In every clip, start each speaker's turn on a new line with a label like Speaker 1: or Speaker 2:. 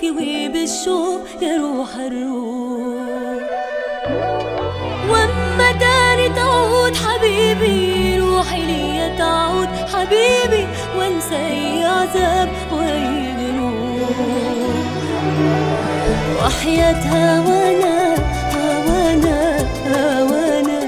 Speaker 1: وانكوي بالشوق يا روح الروح واما تاني تعود حبيبي روحي ليا تعود حبيبي وانسى اي عذاب واي جروح وحياة هوانا هوانا هوانا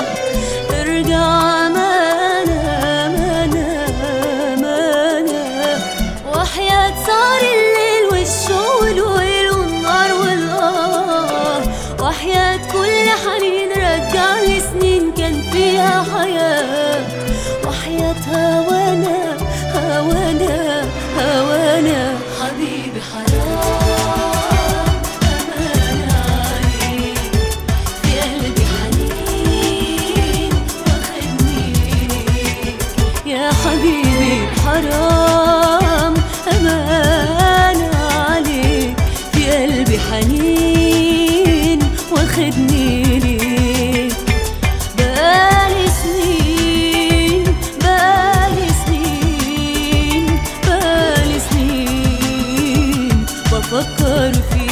Speaker 1: ارجع مانا مانا مانا وحياة صار الليل والشوق والويل والنار والآه وحياة كل حنين رجع لي سنين كان فيها حياة وحياة هوانا هوانا هوانا حبيبي حرام أمان عليك في قلبي حنين واخدني ليك يا حبيبي حرام أمان عليك في قلبي حنين واخدني ليك بقالي سنين بقالي سنين بقالي سنين بفكر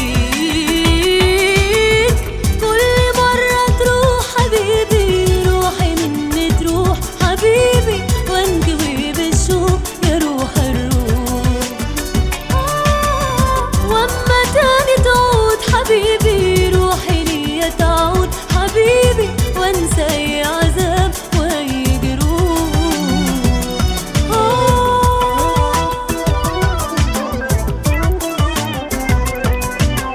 Speaker 1: فيك كل مرة تروح حبيبي روحي مني تروح حبيبي وانكوي بالشوق يا روح الروح واما تاني تعود حبيبي روحي ليا تعود حبيبي وانسى اي عذاب واي جروح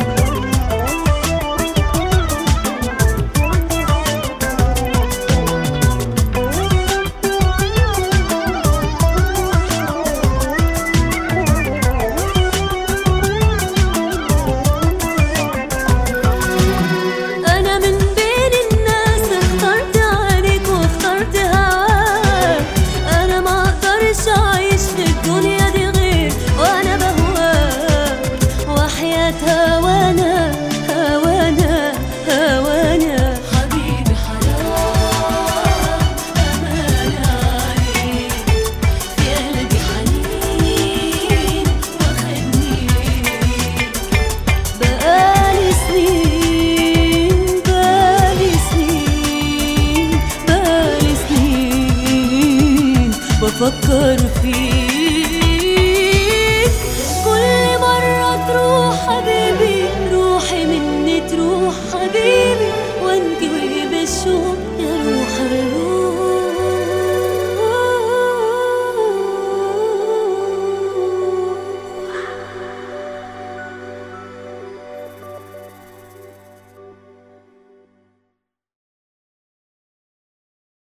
Speaker 1: أنا من بين الناس اخترت عليك واخترت هواك أنا ما أقدرش أعيش في الدنيا دي غير وأنا بهواك وحياة هوانا هوانا هوانا حبيبي حرام أمان عليك في قلبي حنين واخدني ليك بقالي سنين بقالي سنين بقالي سنين بفكر فيك كل مرة تروح حبيبي